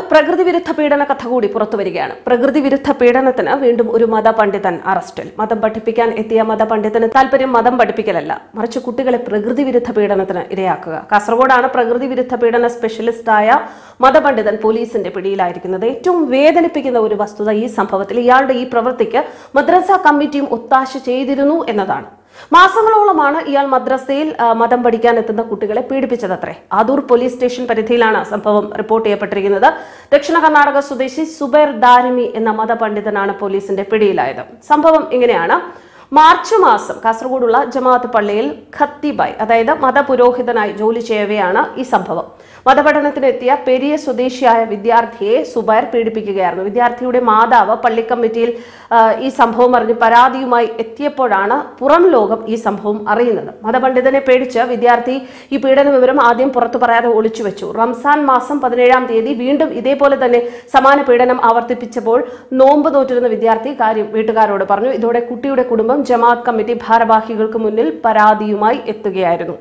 പ്രകൃതി വിരുദ്ധ പീഡന കഥ കൂടി പുറത്തുവരികയാണ് പ്രകൃതി വിരുദ്ധ പീഡനത്തിന് വീണ്ടും ഒരു മതപണ്ഡിതൻ അറസ്റ്റിൽ മതം പഠിപ്പിക്കാൻ എത്തിയ മതപണ്ഡിതന് താല്പര്യം മതം പഠിപ്പിക്കലല്ല മറിച്ച് കുട്ടികളെ പ്രകൃതി വിരുദ്ധ പീഡനത്തിന് ഇരയാക്കുക കാസർഗോഡാണ് പ്രകൃതി വിരുദ്ധ പീഡന സ്പെഷ്യലിസ്റ്റായ മതപണ്ഡിതൻ പോലീസിന്റെ പിടിയിലായിരിക്കുന്നത് ഏറ്റവും വേദനിപ്പിക്കുന്ന ഒരു വസ്തുത ഈ സംഭവത്തിൽ ഇയാളുടെ ഈ പ്രവൃത്തിക്ക് മദ്രസ കമ്മിറ്റിയും ഒത്താശ ചെയ്തിരുന്നു എന്നതാണ് മാസങ്ങളോളമാണ് ഇയാൾ മദ്രസയിൽ ആ, മതം പഠിക്കാൻ എത്തുന്ന കുട്ടികളെ പീഡിപ്പിച്ചതത്രേ ആദൂർ പോലീസ് സ്റ്റേഷൻ പരിധിയിലാണ് സംഭവം റിപ്പോർട്ട് ചെയ്യപ്പെട്ടിരിക്കുന്നത് ദക്ഷിണ കർണാടക സ്വദേശി സുബൈർ ദാരിമി എന്ന മതപണ്ഡിതനാണ് പോലീസിന്റെ പിടിയിലായത് സംഭവം ഇങ്ങനെയാണ് മാർച്ച് മാസം കാസർഗോഡുള്ള ജമാഅത്ത് പള്ളിയിൽ ഖത്തിബായ് അതായത് മതപുരോഹിതനായി ജോലി ചെയ്യവെയാണ് ഈ സംഭവം മതപഠനത്തിന് എത്തിയ പെരിയ സ്വദേശിയായ വിദ്യാർത്ഥിയെ സുബൈർ പീഡിപ്പിക്കുകയായിരുന്നു വിദ്യാർത്ഥിയുടെ മാതാവ് പള്ളി കമ്മിറ്റിയിൽ ആ, ഈ സംഭവം അറിഞ്ഞ് പരാതിയുമായി എത്തിയപ്പോഴാണ് പുറം ലോകം ഈ സംഭവം അറിയുന്നത് മതപണ്ഡിതനെ പേടിച്ച് വിദ്യാർത്ഥി ഈ പീഡന വിവരം ആദ്യം പുറത്തു പറയാതെ ഒളിച്ചു വെച്ചു റംസാൻ മാസം പതിനേഴാം തീയതി വീണ്ടും ഇതേപോലെ തന്നെ സമാന പീഡനം ആവർത്തിപ്പിച്ചപ്പോൾ നോമ്പ് നോറ്റിരുന്ന വിദ്യാർത്ഥി കാര്യം വീട്ടുകാരോട് പറഞ്ഞു ഇതോടെ കുട്ടിയുടെ കുടുംബം ജമാഅത്ത് കമ്മിറ്റി ഭാരവാഹികൾക്ക് മുന്നിൽ പരാതിയുമായി എത്തുകയായിരുന്നു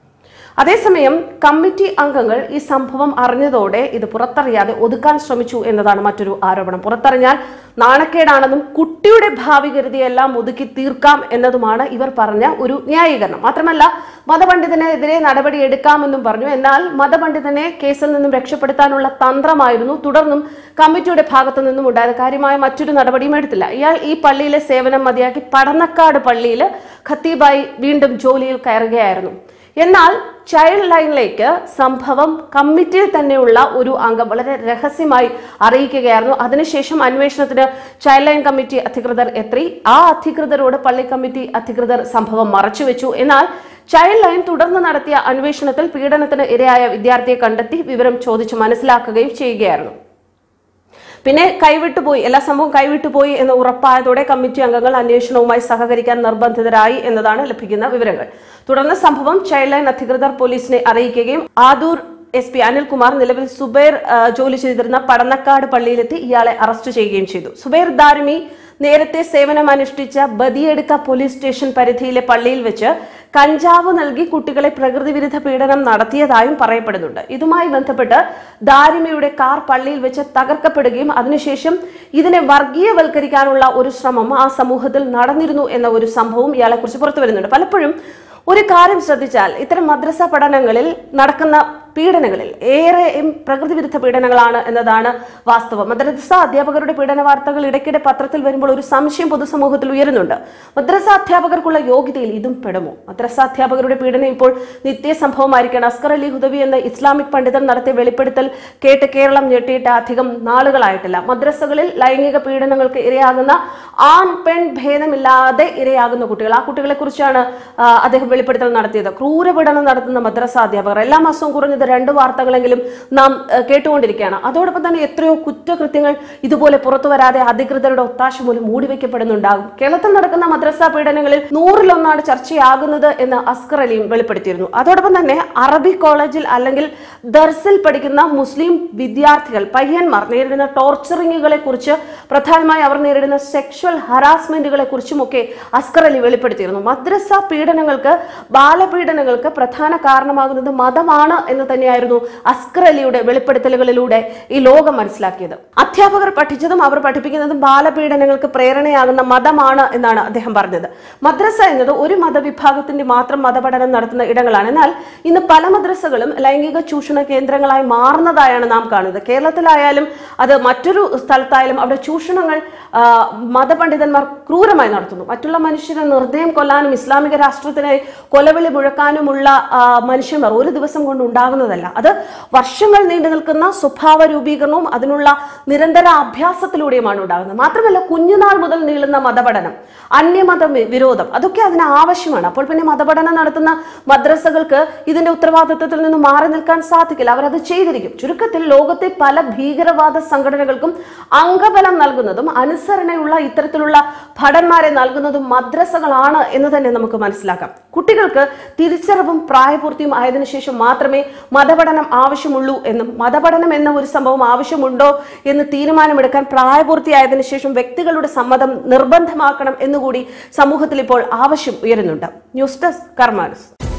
അതേസമയം കമ്മിറ്റി അംഗങ്ങൾ ഈ സംഭവം അറിഞ്ഞതോടെ ഇത് പുറത്തറിയാതെ ഒതുക്കാൻ ശ്രമിച്ചു എന്നതാണ് മറ്റൊരു ആരോപണം പുറത്തറിഞ്ഞാൽ നാണക്കേടാണെന്നും കുട്ടിയുടെ ഭാവി കരുതിയെല്ലാം ഒതുക്കി തീർക്കാം എന്നതുമാണ് ഇവർ പറഞ്ഞ ഒരു ന്യായീകരണം മാത്രമല്ല മതപണ്ഡിതനെതിരെ നടപടി എടുക്കാമെന്നും പറഞ്ഞു എന്നാൽ മതപണ്ഡിതനെ കേസിൽ നിന്നും രക്ഷപ്പെടുത്താനുള്ള തന്ത്രമായിരുന്നു തുടർന്നും കമ്മിറ്റിയുടെ ഭാഗത്തു നിന്നും ഉണ്ടായത് കാര്യമായ മറ്റൊരു നടപടിയും എടുത്തില്ല ഇയാൾ ഈ പള്ളിയിലെ സേവനം മതിയാക്കി പടന്നക്കാട് പള്ളിയിൽ ഖത്തീബായി വീണ്ടും ജോലിയിൽ കയറുകയായിരുന്നു എന്നാൽ ചൈൽഡ് ലൈനിലേക്ക് സംഭവം കമ്മിറ്റിയിൽ തന്നെയുള്ള ഒരു അംഗം വളരെ രഹസ്യമായി അറിയിക്കുകയായിരുന്നു അതിനുശേഷം അന്വേഷണത്തിന് ചൈൽഡ് ലൈൻ കമ്മിറ്റി അധികൃതർ എത്തി ആ അധികൃതരോട് പള്ളി കമ്മിറ്റി അധികൃതർ സംഭവം മറച്ചുവെച്ചു എന്നാൽ ചൈൽഡ് ലൈൻ തുടർന്ന് നടത്തിയ അന്വേഷണത്തിൽ പീഡനത്തിന് ഇരയായ വിദ്യാർത്ഥിയെ കണ്ടെത്തി വിവരം ചോദിച്ച് മനസ്സിലാക്കുകയും ചെയ്യുകയായിരുന്നു പിന്നെ കൈവിട്ടുപോയി എല്ലാ സംഭവം കൈവിട്ടുപോയി എന്ന് ഉറപ്പായതോടെ കമ്മിറ്റി അംഗങ്ങൾ അന്വേഷണവുമായി സഹകരിക്കാൻ നിർബന്ധിതരായി എന്നതാണ് ലഭിക്കുന്ന വിവരങ്ങൾ തുടർന്ന് സംഭവം ചൈൽഡ് ലൈൻ അധികൃതർ പോലീസിനെ അറിയിക്കുകയും ആദൂർ എസ് പി അനിൽകുമാർ നിലവിൽ സുബൈർ ആ, ജോലി ചെയ്തിരുന്ന പടന്നക്കാട് പള്ളിയിലെത്തി ഇയാളെ അറസ്റ്റ് ചെയ്യുകയും ചെയ്തു സുബൈർ ദാരിമി നേരത്തെ സേവനം അനുഷ്ഠിച്ച ബദിയെടുക്ക പോലീസ് സ്റ്റേഷൻ പരിധിയിലെ പള്ളിയിൽ വെച്ച് കഞ്ചാവ് നൽകി കുട്ടികളെ പ്രകൃതി വിരുദ്ധ പീഡനം നടത്തിയതായും പറയപ്പെടുന്നുണ്ട് ഇതുമായി ബന്ധപ്പെട്ട് ദാരിമയുടെ കാർ പള്ളിയിൽ വെച്ച് തകർക്കപ്പെടുകയും അതിനുശേഷം ഇതിനെ വർഗീയവൽക്കരിക്കാനുള്ള ഒരു ശ്രമം ആ സമൂഹത്തിൽ നടന്നിരുന്നു എന്ന ഒരു സംഭവം ഇയാളെക്കുറിച്ച് പുറത്തു വരുന്നുണ്ട് പലപ്പോഴും ഒരു കാര്യം ശ്രദ്ധിച്ചാൽ ഇത്തരം മദ്രസ പഠനങ്ങളിൽ നടക്കുന്ന പീഡനങ്ങളിൽ ഏറെയും പ്രകൃതി വിരുദ്ധ പീഡനങ്ങളാണ് എന്നതാണ് വാസ്തവം മദ്രസ അധ്യാപകരുടെ പീഡന വാർത്തകൾ ഇടയ്ക്കിടെ പത്രത്തിൽ വരുമ്പോൾ ഒരു സംശയം പൊതുസമൂഹത്തിൽ ഉയരുന്നുണ്ട് മദ്രസ അധ്യാപകർക്കുള്ള യോഗ്യതയിൽ ഇതും പെടുമോ മദ്രസ അധ്യാപകരുടെ പീഡനം ഇപ്പോൾ നിത്യ സംഭവമായിരിക്കണം അസ്കർ അലി ഹുദവി എന്ന ഇസ്ലാമിക് പണ്ഡിതൻ നടത്തിയ വെളിപ്പെടുത്തൽ കേട്ട് കേരളം ഞെട്ടിയിട്ട് അധികം നാളുകളായിട്ടില്ല മദ്രസകളിൽ ലൈംഗിക പീഡനങ്ങൾക്ക് ഇരയാകുന്ന ആൺ പെൺ ഭേദമില്ലാതെ ഇരയാകുന്ന കുട്ടികൾ ആ കുട്ടികളെ കുറിച്ചാണ് അദ്ദേഹം വെളിപ്പെടുത്തൽ നടത്തിയത് ക്രൂരപീഡനം നടത്തുന്ന മദ്രസ അധ്യാപകർ എല്ലാ മാസവും കുറഞ്ഞത് രണ്ട് വാർത്തകളെങ്കിലും നാം ആ, കേട്ടുകൊണ്ടിരിക്കുകയാണ് അതോടൊപ്പം തന്നെ എത്രയോ കുറ്റകൃത്യങ്ങൾ ഇതുപോലെ പുറത്തു വരാതെ അധികൃതരുടെ ഒത്താശ മൂലം മൂടിവെക്കപ്പെടുന്നുണ്ടാകും കേരളത്തിൽ നടക്കുന്ന മദ്രസ പീഡനങ്ങളിൽ നൂറിലൊന്നാണ് ചർച്ചയാകുന്നത് എന്ന് അസ്കർ അലിയും വെളിപ്പെടുത്തിയിരുന്നു അതോടൊപ്പം തന്നെ അറബി കോളേജിൽ അല്ലെങ്കിൽ ദർസിൽ പഠിക്കുന്ന മുസ്ലിം വിദ്യാർത്ഥികൾ പയ്യന്മാർ നേരിടുന്ന ടോർച്ചറിങ്ങുകളെ കുറിച്ച് പ്രധാനമായി അവർ നേരിടുന്ന സെക്ഷൽ ഹറാസ്മെന്റുകളെ കുറിച്ചുമൊക്കെ അസ്കർ അലി വെളിപ്പെടുത്തിയിരുന്നു മദ്രസ പീഡനങ്ങൾക്ക് ബാലപീഡനങ്ങൾക്ക് പ്രധാന കാരണമാകുന്നത് മതമാണ് എന്ന് തന്നെയായിരുന്നു അസ്കർ അലിയുടെ വെളിപ്പെടുത്തലുകളിലൂടെ ഈ ലോകം മനസ്സിലാക്കിയത് അധ്യാപകർ പഠിച്ചതും അവർ പഠിപ്പിക്കുന്നതും ബാലപീഡനങ്ങൾക്ക് പ്രേരണയാകുന്ന മതമാണ് എന്നാണ് അദ്ദേഹം പറഞ്ഞത് മദ്രസ എന്നത് ഒരു മതവിഭാഗത്തിന്റെ മാത്രം മതപഠനം നടത്തുന്ന ഇടങ്ങളാണ് എന്നാൽ ഇന്ന് പല മദ്രസകളും ലൈംഗിക ചൂഷണ കേന്ദ്രങ്ങളായി മാറുന്നതായാണ് നാം കാണുന്നത് കേരളത്തിലായാലും അത് മറ്റൊരു സ്ഥലത്തായാലും അവിടെ ചൂഷണങ്ങൾ ആ, മതപണ്ഡിതന്മാർ ക്രൂരമായി നടത്തുന്നു മറ്റുള്ള മനുഷ്യരെ നിർദ്ദയം കൊല്ലാനും ഇസ്ലാമിക രാഷ്ട്രത്തിനെ കൊലവിളി മുഴക്കാനുമുള്ള ആ, മനുഷ്യന്മാർ ഒരു ദിവസം കൊണ്ട് ഉണ്ടാകുന്നതല്ല അത് വർഷങ്ങൾ നീണ്ടു നിൽക്കുന്ന സ്വഭാവ രൂപീകരണവും അതിനുള്ള നിരന്തര അഭ്യാസത്തിലൂടെയുമാണ് ഉണ്ടാകുന്നത് മാത്രമല്ല കുഞ്ഞുനാൾ മുതൽ നീളുന്ന മതപഠനം അന്യമത വി- വിരോധം അതൊക്കെ അതിന് ആവശ്യമാണ് അപ്പോൾ പിന്നെ മതപഠനം നടത്തുന്ന മദ്രസകൾക്ക് ഇതിന്റെ ഉത്തരവാദിത്വത്തിൽ നിന്ന് മാറി നിൽക്കാൻ സാധിക്കില്ല അവരത് ചെയ്തിരിക്കും ചുരുക്കത്തിൽ ലോകത്തെ പല ഭീകരവാദ സംഘടനകൾക്കും അംഗബലം നൽകുന്നതും അനുസരണയുള്ള ഇത്തരത്തിലുള്ള ഭടന്മാരെ നൽകുന്നതും മദ്രസകളാണ് എന്ന് തന്നെ നമുക്ക് മനസ്സിലാക്കാം കുട്ടികൾക്ക് തിരിച്ചറിവും പ്രായപൂർത്തിയും ആയതിനു ശേഷം മാത്രമേ മതപഠനം ആവശ്യമുള്ളൂ എന്നും മതപഠനം എന്ന ഒരു സംഭവം ആവശ്യമുണ്ടോ എന്ന് തീരുമാനമെടുക്കാൻ പ്രായപൂർത്തിയായതിനു ശേഷം വ്യക്തികളുടെ സമ്മതം നിർബന്ധമാക്കണം എന്നുകൂടി സമൂഹത്തിൽ ഇപ്പോൾ ആവശ്യം ഉയരുന്നുണ്ട് ന്യൂസ് ഡെസ്ക് കർമാനസ്